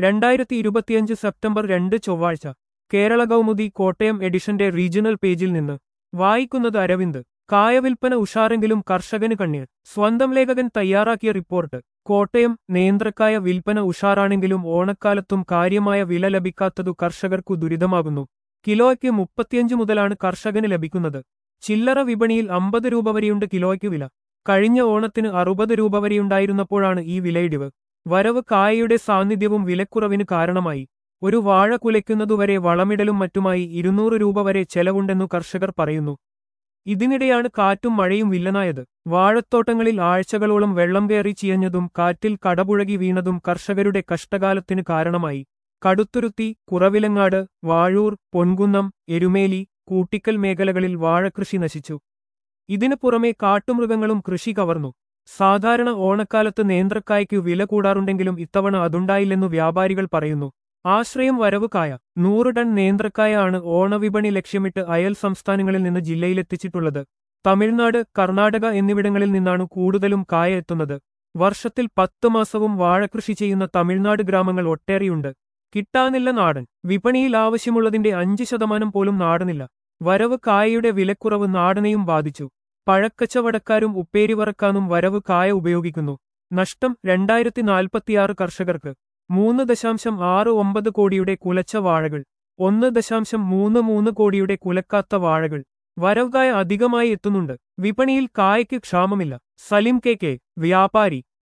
രണ്ടായിരത്തി ഇരുപത്തിയഞ്ച് സെപ്റ്റംബർ രണ്ട് ചൊവ്വാഴ്ച കേരള കൗമുദി കോട്ടയം എഡിഷന്റെ റീജിയണൽ പേജിൽ നിന്ന് വായിക്കുന്നത് അരവിന്ദ് കായവിൽപ്പന ഉഷാരെങ്കിലും കർഷകന് കണ്ണീർ സ്വന്തം ലേഖകൻ തയ്യാറാക്കിയ റിപ്പോർട്ട് കോട്ടയം നേന്ത്രക്കായ വിൽപ്പന ഉഷാറാണെങ്കിലും ഓണക്കാലത്തും കാര്യമായ വില ലഭിക്കാത്തതു കർഷകർക്കു ദുരിതമാകുന്നു കിലോയ്ക്ക് മുപ്പത്തിയഞ്ച് മുതലാണ് കർഷകന് ലഭിക്കുന്നത് ചില്ലറ വിപണിയിൽ അമ്പത് രൂപ വരെയുണ്ട് കിലോയ്ക്ക് വില കഴിഞ്ഞ ഓണത്തിന് അറുപത് രൂപ വരെയുണ്ടായിരുന്നപ്പോഴാണ് ഈ വിലയിടിവ് വരവ് കായയുടെ സാന്നിധ്യവും വിലക്കുറവിന് കാരണമായി ഒരു വാഴ കുലയ്ക്കുന്നതുവരെ വളമിടലും മറ്റുമായി ഇരുന്നൂറ് രൂപ വരെ ചെലവുണ്ടെന്നു കർഷകർ പറയുന്നു ഇതിനിടെയാണ് കാറ്റും മഴയും വില്ലനായത് വാഴത്തോട്ടങ്ങളിൽ ആഴ്ചകളോളം വെള്ളം കയറി ചിയഞ്ഞതും കാറ്റിൽ കടപുഴകി വീണതും കർഷകരുടെ കഷ്ടകാലത്തിന് കാരണമായി കടുത്തുരുത്തി കുറവിലങ്ങാട് വാഴൂർ പൊൻകുന്നം എരുമേലി കൂട്ടിക്കൽ മേഖലകളിൽ വാഴകൃഷി നശിച്ചു ഇതിനു പുറമെ കാട്ടുമൃഗങ്ങളും കൃഷി കവർന്നു സാധാരണ ഓണക്കാലത്ത് നേന്ത്രക്കായ്ക്കു വില കൂടാറുണ്ടെങ്കിലും ഇത്തവണ അതുണ്ടായില്ലെന്നു വ്യാപാരികൾ പറയുന്നു ആശ്രയം വരവ് കായ നൂറ് ടൺ നേന്ത്രക്കായ ആണ് ഓണവിപണി ലക്ഷ്യമിട്ട് അയൽ സംസ്ഥാനങ്ങളിൽ നിന്ന് ജില്ലയിലെത്തിച്ചിട്ടുള്ളത് തമിഴ്നാട് കർണാടക എന്നിവിടങ്ങളിൽ നിന്നാണ് കൂടുതലും കായ എത്തുന്നത് വർഷത്തിൽ പത്ത് മാസവും വാഴകൃഷി ചെയ്യുന്ന തമിഴ്നാട് ഗ്രാമങ്ങൾ ഒട്ടേറെയുണ്ട് കിട്ടാനില്ല നാടൻ വിപണിയിൽ ആവശ്യമുള്ളതിന്റെ അഞ്ച് ശതമാനം പോലും നാടനില്ല വരവ് കായയുടെ വിലക്കുറവ് നാടനെയും ബാധിച്ചു പഴക്കച്ചവടക്കാരും ഉപ്പേരി വറക്കാനും വരവ് കായ ഉപയോഗിക്കുന്നു നഷ്ടം രണ്ടായിരത്തി നാൽപ്പത്തിയാറ് കർഷകർക്ക് മൂന്ന് ദശാംശം ആറ് ഒമ്പത് കോടിയുടെ കുലച്ച വാഴകൾ ഒന്ന് ദശാംശം മൂന്ന് മൂന്ന് കോടിയുടെ കുലക്കാത്ത വാഴകൾ വരവ് കായ അധികമായി എത്തുന്നുണ്ട് വിപണിയിൽ കായയ്ക്ക് ക്ഷാമമില്ല സലിം കെ കെ വ്യാപാരി